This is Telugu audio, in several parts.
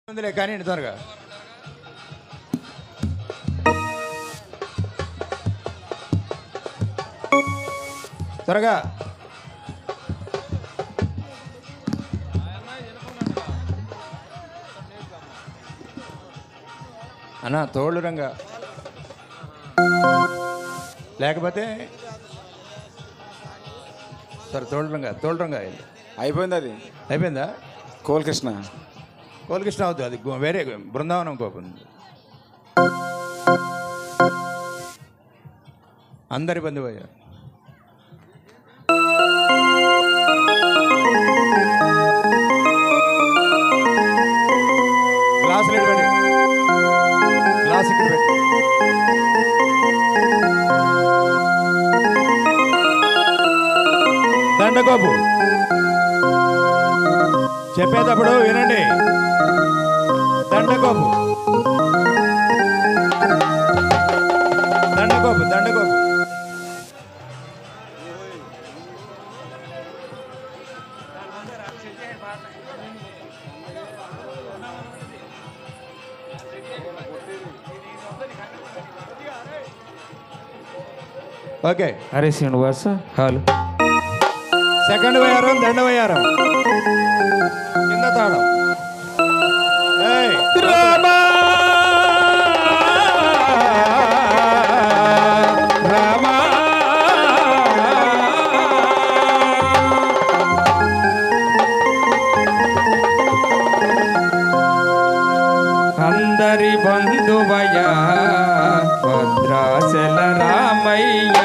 ఉందిలే కానీ త్వరగా త్వరగా అన్న తోళ్ళు రంగా లేకపోతే సరే తోళ్ళు రంగా తోళ్ళు రంగా అయిపోయింది అది అయిపోయిందా కోల్కృష్ణ కోలకృష్ణ అవుతుంది అది గు- వేరే బృందావనం కోపం అందరి బంధువు అయ్యారు గ్లాసులు ఇక్కడ పెట్టి గ్లాస్ ఇక్కడ పెట్టి దండకోపు చెప్పేటప్పుడు వినండి దండకోపు దండకోపు దండకోపు ఓకే అరే శ్రీనివాస హాలు సెకండ్ వయారం దండ వయారం కింద తాళం ఏయ్, అందరి బంధువయ భద్రాచల రామయ్య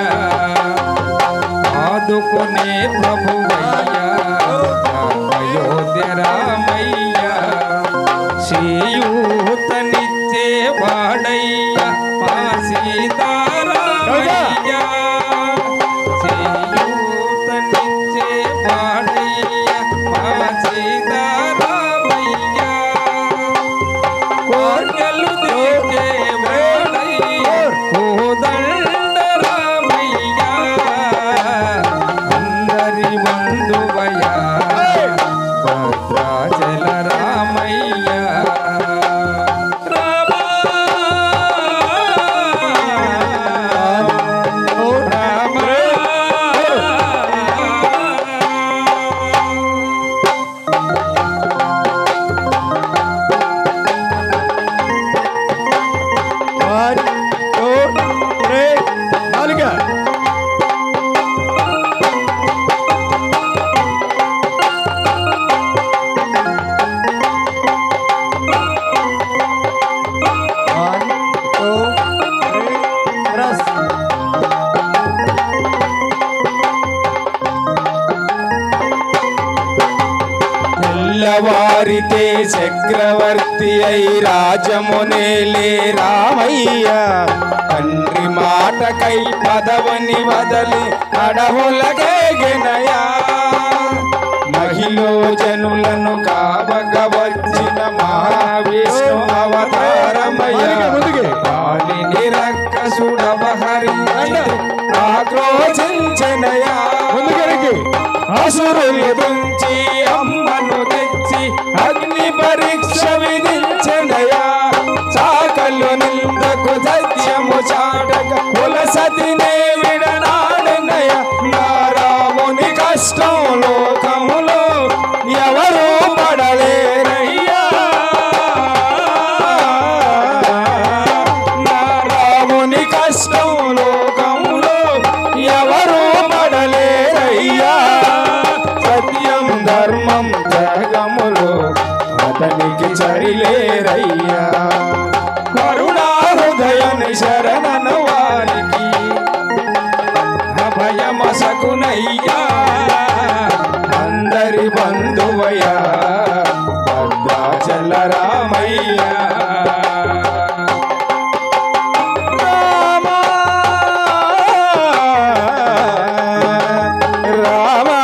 ఆదుకునే ప్రభువయ్య అయోధ్య రామయ్య శ్రీయూతనిచ్చే వాడయ్య మా సీతారామయ్య శ్రీయూతనిచ్చే వాడయ్య మా సీతారామయ్య కోర్కెలు తీర్చే వాడయ్య కోదండ రామయ్య అందరి బంధువయ్య Bhadrachala Ramayya Rama one, two, three, నాలుగు One, two, three, press. తెల్లవారితే చక్రవర్తి అయి రాజమునేలే రామయ్య తండ్రి మాటకై పదవని వదలి అడవులకేగినయా మహిళ జనులను కావగ వచ్చిన మహావిష్ణు అవతారమయ్య ముందుకి. కాలిని రక్కసుడవహరించి ఆక్రోశించనయా ముందుకెనక్కి. అసురులు దుంచి అమ్మను తెచ్చి అగ్ని పరీక్ష విధించనయా చాకలు నిందకు సత్యము చాటక కుల సతినే విడనాడనయ నారాముని కష్టం లోకములో ఎవరు పడలేరయ్యా నారాముని కష్టం లోకములో ఎవరు పడలేరయ్యా సత్యం ధర్మం జగములు అతనికి సరిలేరయ్యా కరుణా హృదయం శరణను వారికి అభయమసకునయ్యా అందరి బంధువయ్యా భద్రాచల రామయ్యా రామా రామా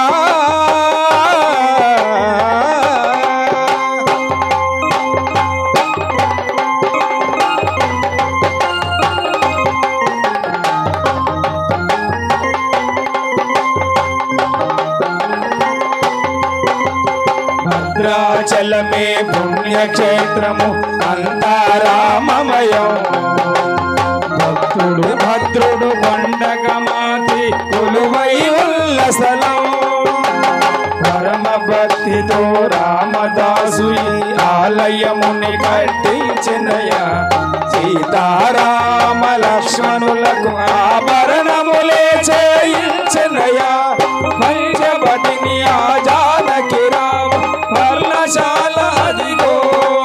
భద్రాచలమే పుణ్య పుణ్యక్షేత్రము అంతారామమయం భక్తుడు భద్రుడు కొండగమాతి కొలువై ఉల్లసలం పరమ భక్తితో రామదాసు ఈ ఆలయముని కట్టించినయ సీతారామ లక్ష్మణులకు ఆభరణములే చేయించినయ పంచవటిని ఆ జానకి రామ వర్ణశాల అదిగో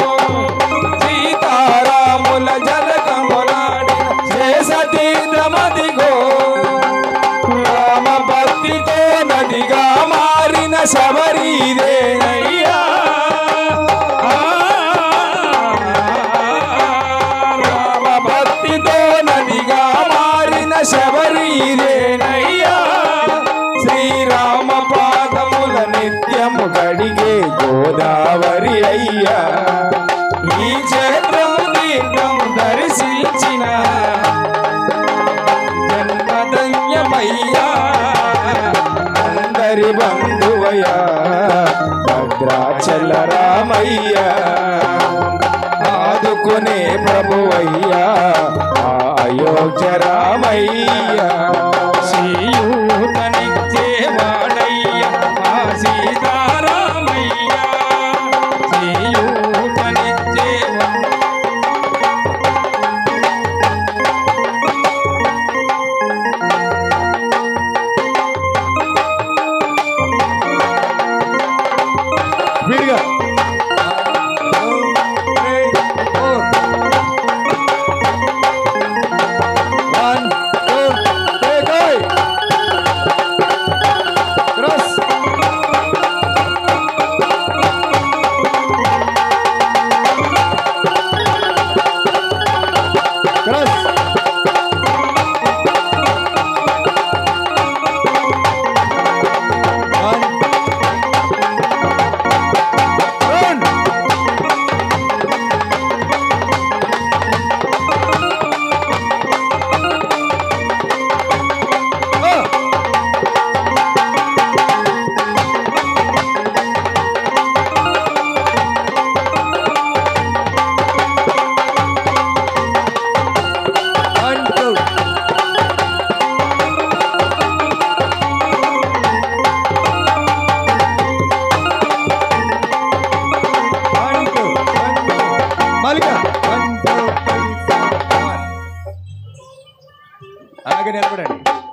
సీతారాముల జనకములాడిన శేషతీర్థమదిగో రామ భక్తితో నదిగా మారిన శబరిదేనయ్యా ఆ, రామ భక్తితో నదిగా మారిన శబరిదేనయ్యా శ్రీరామ పాదముల నిత్యము గడిగే గోదావరి అయ్యా ఈ క్షేత్రము దీర్ఘం దర్శించిన జన్మధన్యమయ్యా అందరి బంధువయ్యా భద్రాచల రామయ్యా ఆదుకునే ప్రభువయ్యా ఆ అయోధ్య రామయ్యా